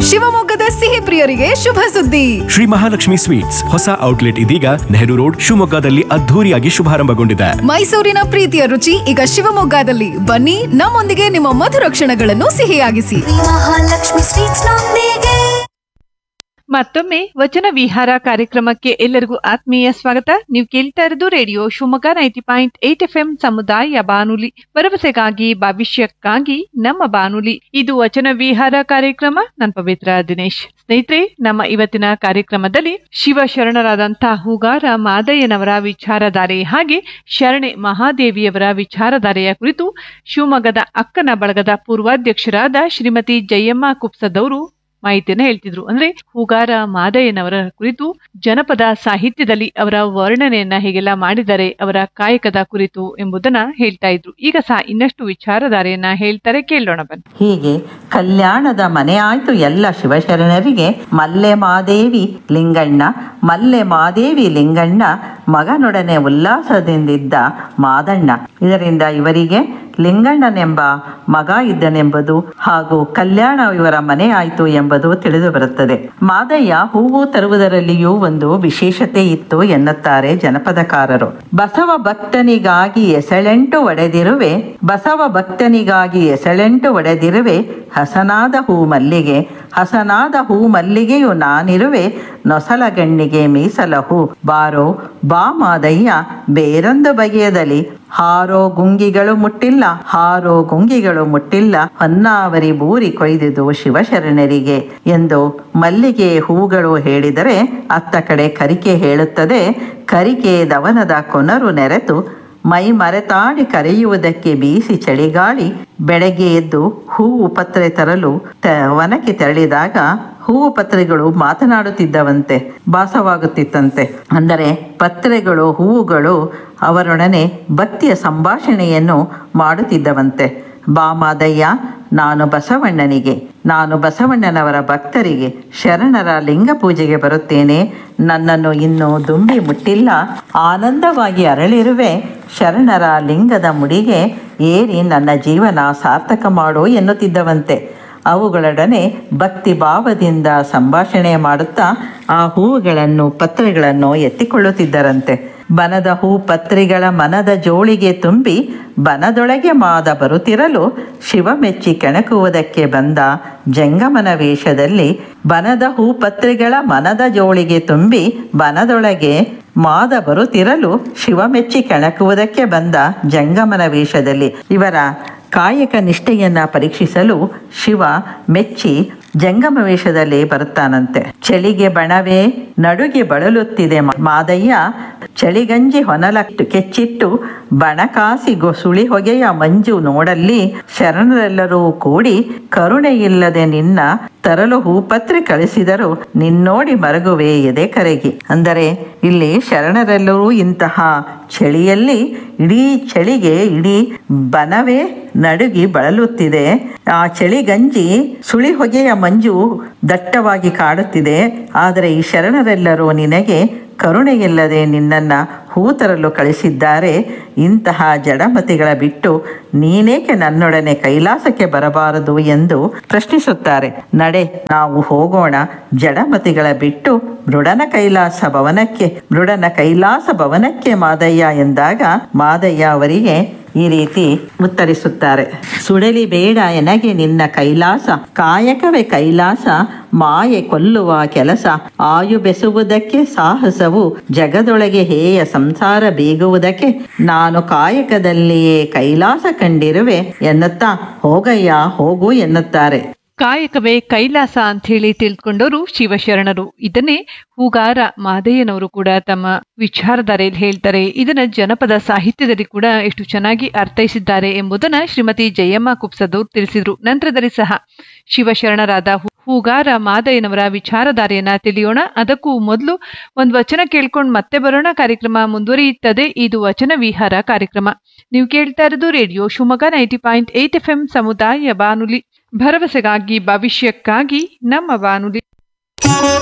ಶಿವಮೊಗ್ಗದ ಸಿಹಿ ಪ್ರಿಯರಿಗೆ ಶುಭ ಸುದ್ದಿ ಶ್ರೀ ಮಹಾಲಕ್ಷ್ಮಿ ಸ್ವೀಟ್ಸ್ ಹೊಸ ಔಟ್ಲೆಟ್ ಇದೀಗ ನೆಹರು ರೋಡ್ ಶಿವಮೊಗ್ಗದಲ್ಲಿ ಅದ್ಧೂರಿಯಾಗಿ ಶುಭಾರಂಭಗೊಂಡಿದೆ ಮೈಸೂರಿನ ಪ್ರೀತಿಯ ರುಚಿ ಈಗ ಶಿವಮೊಗ್ಗದಲ್ಲಿ ಬನ್ನಿ ನಮ್ಮೊಂದಿಗೆ ನಿಮ್ಮ ಮಧುರ ಕ್ಷಣಗಳನ್ನು ಸಿಹಿಯಾಗಿಸಿ ಮಹಾಲಕ್ಷ್ಮಿ ಸ್ವೀಟ್ಸ್ ನೊಂದಿಗೆ ಮತ್ತೊಮ್ಮೆ ವಚನ ವಿಹಾರ ಕಾರ್ಯಕ್ರಮಕ್ಕೆ ಎಲ್ಲರಿಗೂ ಆತ್ಮೀಯ ಸ್ವಾಗತ ನೀವು ಕೇಳ್ತಾ ಇರೋದು radio Shivamogga ninety point eight F M ಸಮುದಾಯ ಬಾನುಲಿ ಭರವಸೆಗಾಗಿ ಭವಿಷ್ಯಕ್ಕಾಗಿ ನಮ್ಮ ಬಾನುಲಿ ಇದು ವಚನ ವಿಹಾರ ಕಾರ್ಯಕ್ರಮ ನಾನು ಪವಿತ್ರ ದಿನೇಶ್ ಸ್ನೇಹಿತರೆ ನಮ್ಮ ಇವತ್ತಿನ ಕಾರ್ಯಕ್ರಮದಲ್ಲಿ ಶಿವಶರಣರಾದಂತಹ ಹೂಗಾರ ಮಾದಯ್ಯನವರ ವಿಚಾರಧಾರೆ ಹಾಗೆ ಶರಣೆ ಮಹಾದೇವಿಯವರ ವಿಚಾರಧಾರೆಯ ಕುರಿತು ಶಿವಮೊಗ್ಗದ ಅಕ್ಕನ ಬಳಗದ ಪೂರ್ವಾಧ್ಯಕ್ಷರಾದ ಶ್ರೀಮತಿ ಜಯಮ್ಮ ಕುಪ್ಸದವರು ಮಾಹಿತಿಯನ್ನ ಹೇಳ್ತಿದ್ರು ಅಂದ್ರೆ ಹೂಗಾರ ಮಾದಯ್ಯನವರ ಕುರಿತು ಜನಪದ ಸಾಹಿತ್ಯದಲ್ಲಿ ಅವರ ವರ್ಣನೆಯನ್ನ ಹೇಗೆಲ್ಲ ಮಾಡಿದ್ದಾರೆ ಅವರ ಕಾಯಕದ ಕುರಿತು ಎಂಬುದನ್ನ ಹೇಳ್ತಾ ಇದ್ರು ಈಗ ಸಹ ಇನ್ನಷ್ಟು ವಿಚಾರಧಾರೆಯನ್ನ ಹೇಳ್ತಾರೆ ಕೇಳೋಣ ಬನ್ನಿ ಹೀಗೆ ಕಲ್ಯಾಣದ ಮನೆ ಆಯ್ತು ಎಲ್ಲ ಶಿವಶರಣರಿಗೆ ಮಲ್ಲೆ ಮಾದೇವಿ ಲಿಂಗಣ್ಣ ಮಲ್ಲೆ ಮಾದೇವಿ ಲಿಂಗಣ್ಣ ಮಗನೊಡನೆ ಉಲ್ಲಾಸದಿಂದಿದ್ದ ಮಾದಣ್ಣ ಇದರಿಂದ ಇವರಿಗೆ ಲಿಂಗಣ್ಣನೆಂಬ ಮಗ ಇದ್ದನೆಂಬುದು ಹಾಗೂ ಕಲ್ಯಾಣ ಇವರ ಮನೆ ಆಯ್ತು ಎಂಬುದು ತಿಳಿದು ಬರುತ್ತದೆ ಮಾದಯ್ಯ ಹೂವು ತರುವುದರಲ್ಲಿಯೂ ಒಂದು ವಿಶೇಷತೆ ಇತ್ತು ಎನ್ನುತ್ತಾರೆ ಜನಪದಕಾರರು ಬಸವ ಭಕ್ತನಿಗಾಗಿ ಎಸಳೆಂಟು ಒಡೆದಿರುವೆ ಬಸವ ಭಕ್ತನಿಗಾಗಿ ಎಸಳೆಂಟು ಒಡೆದಿರುವೆ ಹಸನಾದ ಹೂ ಮಲ್ಲಿಗೆ ಹಸನಾದ ಹೂ ಮಲ್ಲಿಗೆಯು ನಾನಿರುವೆ ನೊಸಲಗಣ್ಣಿಗೆ ಮೀಸಲ ಹೂ ಬಾರೋ ಬಾ ಮಾದಯ್ಯ ಬೇರೊಂದು ಬಗೆಯದಲ್ಲಿ ಹಾರೋ ಗುಂಗಿಗಳು ಮುಟ್ಟಿಲ್ಲ ಹಾರೋ ಗುಂಗಿಗಳು ಮುಟ್ಟಿಲ್ಲ ಹೊನ್ನಾವರಿ ಬೂರಿ ಕೊಯ್ದುದು ಶಿವಶರಣರಿಗೆ ಎಂದು ಮಲ್ಲಿಗೆ ಹೂಗಳು ಹೇಳಿದರೆ ಅತ್ತ ಕಡೆ ಕರಿಕೆ ಹೇಳುತ್ತದೆ ಕರಿಕೆ ದವನದ ಕೊನರು ನೆರೆತು ಮೈ ಮರೆತಾಡಿ ಕರೆಯುವುದಕ್ಕೆ ಬೀಸಿ ಚಳಿಗಾಳಿ ಬೆಳಗ್ಗೆ ಎದ್ದು ಹೂವು ಪತ್ರೆ ತರಲು ತ- ವನಕ್ಕೆ ತೆರಳಿದಾಗ ಹೂವು ಪತ್ರೆಗಳು ಮಾತನಾಡುತ್ತಿದ್ದವಂತೆ ಭಾಸವಾಗುತ್ತಿತ್ತಂತೆ ಅಂದರೆ ಪತ್ರೆಗಳು ಹೂವುಗಳು ಅವರೊಡನೆ ಭಕ್ತಿಯ ಸಂಭಾಷಣೆಯನ್ನು ಮಾಡುತ್ತಿದ್ದವಂತೆ ಬಾಮಾದಯ್ಯ ನಾನು ಬಸವಣ್ಣನಿಗೆ ನಾನು ಬಸವಣ್ಣನವರ ಭಕ್ತರಿಗೆ ಶರಣರ ಲಿಂಗ ಪೂಜೆಗೆ ಬರುತ್ತೇನೆ ನನ್ನನ್ನು ಇನ್ನೂ ದುಂಬಿ ಮುಟ್ಟಿಲ್ಲ ಆನಂದವಾಗಿ ಅರಳಿರುವೆ ಶರಣರ ಲಿಂಗದ ಮುಡಿಗೆ ಏರಿ ನನ್ನ ಜೀವನ ಸಾರ್ಥಕ ಮಾಡು ಎನ್ನುತ್ತಿದ್ದವಂತೆ ಅವುಗಳೊಡನೆ ಭಕ್ತಿ ಭಾವದಿಂದ ಸಂಭಾಷಣೆ ಮಾಡುತ್ತಾ ಆ ಹೂವುಗಳನ್ನು ಪತ್ರೆಗಳನ್ನು ಎತ್ತಿಕೊಳ್ಳುತ್ತಿದ್ದರಂತೆ ಬನದ ಹೂ ಪತ್ರಿಗಳ ಮನದ ಜೋಳಿಗೆ ತುಂಬಿ ಬನದೊಳಗೆ ಮಾದ ಬರುತ್ತಿರಲು ಶಿವ ಮೆಚ್ಚಿ ಕೆಣಕುವುದಕ್ಕೆ ಬಂದ ಜಂಗಮನ ವೇಷದಲ್ಲಿ ಬನದ ಹೂ ಪತ್ರಿಗಳ ಮನದ ಜೋಳಿಗೆ ತುಂಬಿ ಬನದೊಳಗೆ ಮಾದ ಬರುತ್ತಿರಲು ಶಿವ ಮೆಚ್ಚಿ ಕೆಣಕುವುದಕ್ಕೆ ಬಂದ ಜಂಗಮನ ವೇಷದಲ್ಲಿ ಇವರ ಕಾಯಕ ನಿಷ್ಠೆಯನ್ನ ಪರೀಕ್ಷಿಸಲು ಶಿವ ಮೆಚ್ಚಿ ಜಂಗಮ ವೇಷದಲ್ಲಿ ಬರುತ್ತಾನಂತೆ ಚಳಿಗೆ ಬಣವೇ ನಡುಗೆ ಬಳಲುತ್ತಿದೆ ಮ- ಮಾದಯ್ಯ ಚಳಿಗಂಜಿ ಹೊನಲ ಕೆಚ್ಚಿಟ್ಟು ಬಣಕಾಸಿ ಗೊ- ಸುಳಿ ಹೊಗೆಯ ಮಂಜು ನೋಡಲ್ಲಿ ಶರಣರೆಲ್ಲರೂ ಕೂಡಿ ಕರುಣೆ ಇಲ್ಲದೆ ನಿನ್ನ ತರಲು ಹೂಪತ್ರೆ ಕಳಿಸಿದರು ನಿನ್ನೋಡಿ ಮರಗುವೆ ಎದೆ ಕರೆಗಿ ಅಂದರೆ ಇಲ್ಲಿ ಶರಣರೆಲ್ಲರೂ ಇಂತಹ ಚಳಿಯಲ್ಲಿ ಇಡೀ ಚಳಿಗೆ ಇಡೀ ಬನವೇ ನಡುಗಿ ಬಳಲುತ್ತಿದೆ ಆ ಚಳಿಗಂಜಿ ಸುಳಿ ಹೊಗೆಯ ಮಂಜು ದಟ್ಟವಾಗಿ ಕಾಡುತ್ತಿದೆ ಆದರೆ ಈ ಶರಣರೆಲ್ಲರೂ ನಿನಗೆ ಕರುಣೆಯಿಲ್ಲದೆ ನಿನ್ನನ್ನು ಹೂ ತರಲು ಕಳಿಸಿದ್ದಾರೆ ಇಂತಹ ಜಡಮತಿಗಳ ಬಿಟ್ಟು ನೀನೇಕೆ ನನ್ನೊಡನೆ ಕೈಲಾಸಕ್ಕೆ ಬರಬಾರದು ಎಂದು ಪ್ರಶ್ನಿಸುತ್ತಾರೆ ನಡೆ ನಾವು ಹೋಗೋಣ ಜಡಮತಿಗಳ ಬಿಟ್ಟು ಮೃಡನ ಕೈಲಾಸ ಭವನಕ್ಕೆ ಮೃಡನ ಕೈಲಾಸ ಭವನಕ್ಕೆ ಮಾದಯ್ಯ ಎಂದಾಗ ಮಾದಯ್ಯ ಅವರಿಗೆ ಈ ರೀತಿ ಉತ್ತರಿಸುತ್ತಾರೆ ಸುಡಲಿ ಬೇಡ ಎನಗೆ ನಿನ್ನ ಕೈಲಾಸ ಕಾಯಕವೇ ಕೈಲಾಸ ಮಾಯೆ ಕೊಲ್ಲುವ ಕೆಲಸ ಆಯು ಬೆಸುವುದಕ್ಕೆ ಸಾಹಸವು ಜಗದೊಳಗೆ ಹೇಯ ಸಂಸಾರ ಬೀಗುವುದಕ್ಕೆ ನಾನು ಕಾಯಕದಲ್ಲಿಯೇ ಕೈಲಾಸ ಕಂಡಿರುವೆ ಎನ್ನುತ್ತಾ ಹೋಗಯ್ಯ ಹೋಗು ಎನ್ನುತ್ತಾರೆ ಕಾಯಕವೇ ಕೈಲಾಸ ಅಂತ ಹೇಳಿ ತಿಳ್ಕೊಂಡವರು ಶಿವಶರಣರು ಇದನ್ನೇ ಹೂಗಾರ ಮಾದಯ್ಯನವರು ಕೂಡ ತಮ್ಮ ವಿಚಾರಧಾರೆಯಲ್ಲಿ ಹೇಳ್ತಾರೆ ಇದನ್ನ ಜನಪದ ಸಾಹಿತ್ಯದಲ್ಲಿ ಕೂಡ ಎಷ್ಟು ಚೆನ್ನಾಗಿ ಅರ್ಥೈಸಿದ್ದಾರೆ ಎಂಬುದನ್ನ ಶ್ರೀಮತಿ ಜಯಮ್ಮ ಕುಪ್ಸದವ್ರು ತಿಳಿಸಿದ್ರು ನಂತರದಲ್ಲಿ ಸಹ ಶಿವಶರಣರಾದ ಹೂ- ಹೂಗಾರ ಮಾದಯ್ಯನವರ ವಿಚಾರಧಾರೆಯನ್ನ ತಿಳಿಯೋಣ ಅದಕ್ಕೂ ಮೊದಲು ಒಂದು ವಚನ ಕೇಳ್ಕೊಂಡು ಮತ್ತೆ ಬರೋಣ ಕಾರ್ಯಕ್ರಮ ಮುಂದುವರಿಯುತ್ತದೆ ಇದು ವಚನ ವಿಹಾರ ಕಾರ್ಯಕ್ರಮ ನೀವು ಕೇಳ್ತಾ ಇರೋದು radio Shivamogga ninety point eight F M ಸಮುದಾಯ ಬಾನುಲಿ ಭರವಸೆಗಾಗಿ ಭವಿಷ್ಯಕ್ಕಾಗಿ ನಮ್ಮ ಬಾನುಲಿ